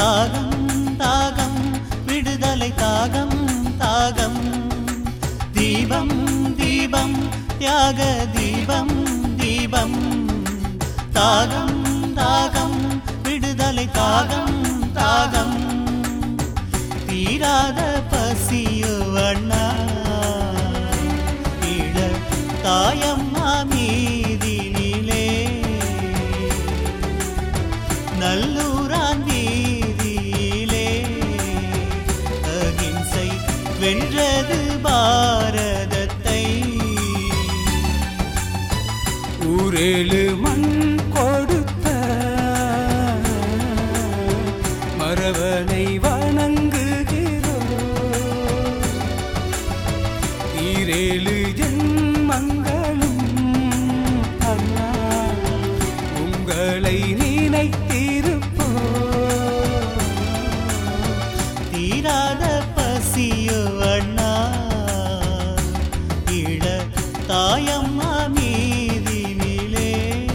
தாகம் தாகம் விடுதலை தாகம் தாகம் தீபம் தீபம் தியாக தீபம் தீபம் தாகம் தாகம் விடுதலை தாகம் தாகம் தீராத பசியோ அண்ணா இள தாயம்மா மீதினிலே நல்லூரான் வீதியிலே அகிம்சை வென்றது பாரதத்தை ஊரேழு மண் கொடுத்த மரவனை வணங்குகிறோம் ஈரேழு ஜென்மங்களும் அண்ணா உங்களை நினைத்திருப்போம் தீராத பசியோ அண்ணா இள தாயம்மா மீதினிலே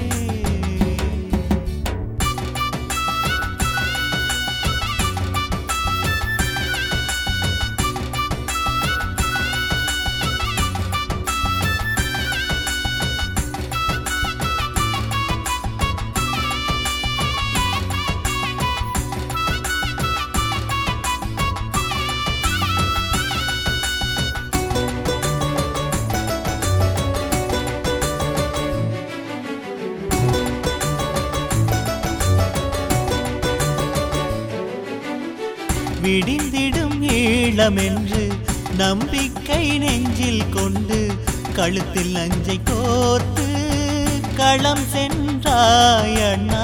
விடிந்திடும் ஈழமென்று நம்பிக்கை நெஞ்சில் கொண்டு கழுத்தில் நஞ்சை கோர்த்து களம் சென்றாய் அண்ணா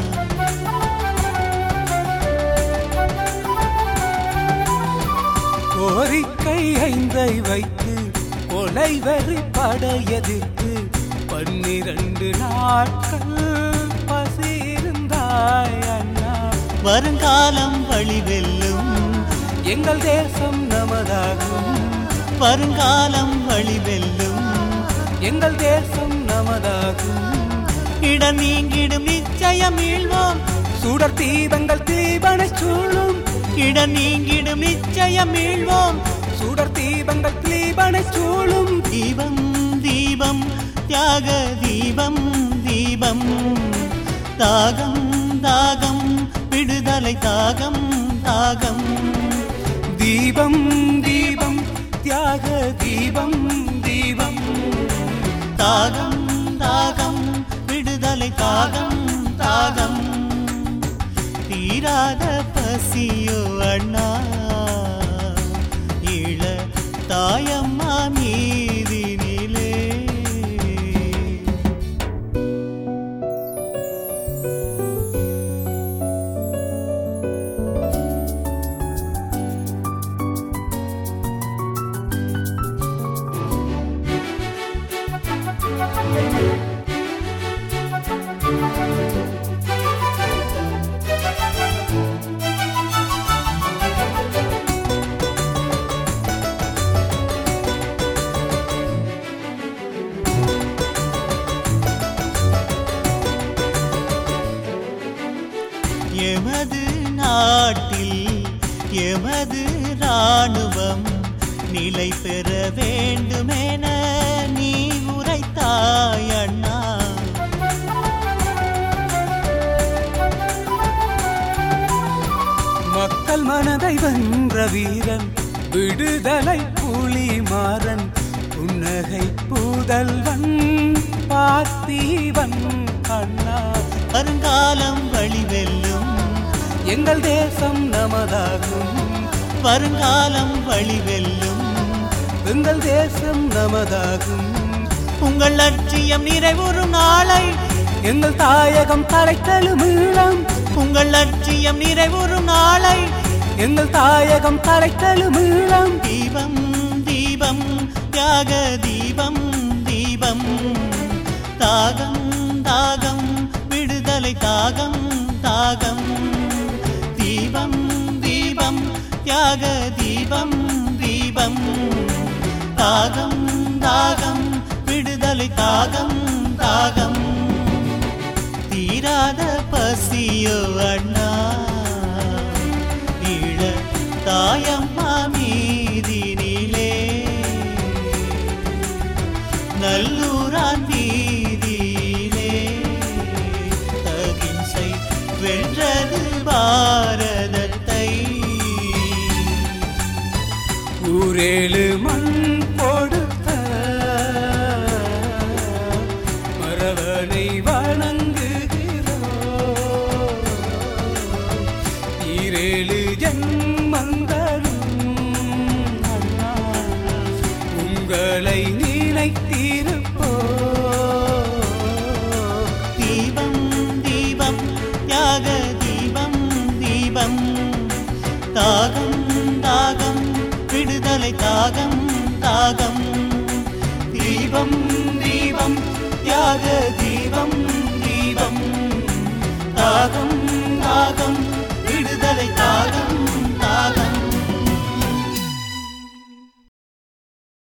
கோரிக்கை ஐந்தை வைத்து கொலை வெறி படையெதிர்த்து பன்னிரண்டு நாட்கள் பசியிருந்தாய் அண்ணா வருங்காலம் வழி வெல்லும் எங்கள் தேசம் நமதாகும் வருங்காலம் வழி வெல்லும் எங்கள் தேசம் நமதாகும் இட நீங்கிடும் நிச்சயம் மீள்வோம் சுடர் தீபங்கள் தீபனை சூழும் இட நீங்கிடும் நிச்சயம் மீள்வோம் சுடர் தீபங்கள் தீபனை சூழும் தீபம் தீபம் தியாக தீபம் தீபம் தாகம் தாகம் விடுதலை தாகம் தாகம் தீபம் தீபம் தியாக தீபம் தீபம் தாகம் தாகம் விடுதலை தாகம் தாகம் தீராத பசியோ அண்ணா இள தாயம்மா மீதினிலே எமது நாட்டில் எமது ராணுவம் நிலை பெற வேண்டுமென நீ உரைத்தாய் அண்ணா மக்கள் மனதை வென்ற வீரன் விடுதலை புலி மாறன் புன்னகை புதல்வன் பார்த்தீவன் அண்ணா வருங்காலம் வழி வெல்லும் எங்கள் தேசம் நமதாகும் வருங்காலம் வழி வெல்லும் எங்கள் தேசம் நமதாகும் உங்கள் லட்சியம் நிறைவுறும் நாளை எங்கள் தாயகம் தலைத்தலும் ஈழம் உங்கள் லட்சியம் நிறைவுறும் நாளை எங்கள் தாயகம் தலைத்தலும் ஈழம் தீபம் தீபம் தியாக தீபம் தீபம் தாகம் தாகம் விடுதலை தாகம் தாகம் தீபம் தீபம் தியாக தீபம் தீபம் தாகம் தாகம் விடுதலை தாகம் தாகம் தீராத பசியோ அண்ணா மாரியம்மா மீதினிலே நல்லூரான் வீதியிலே அகிம்சை வென்றது பாரதத்தை ஊரேழு மண் கொடுத்த மரவனை வணங்குகிறோம் ஈரேழு ஜன்மங்களும் அண்ணா, உங்களை நினைத்திருப்போ தீபம் தீபம் யாக தீபம் தீபம் தாகம் தாகம் விடுதலை தாகம் தாகம் தீபம் தீபம் யாக தீபம் தீபம் தாகம் தாகம்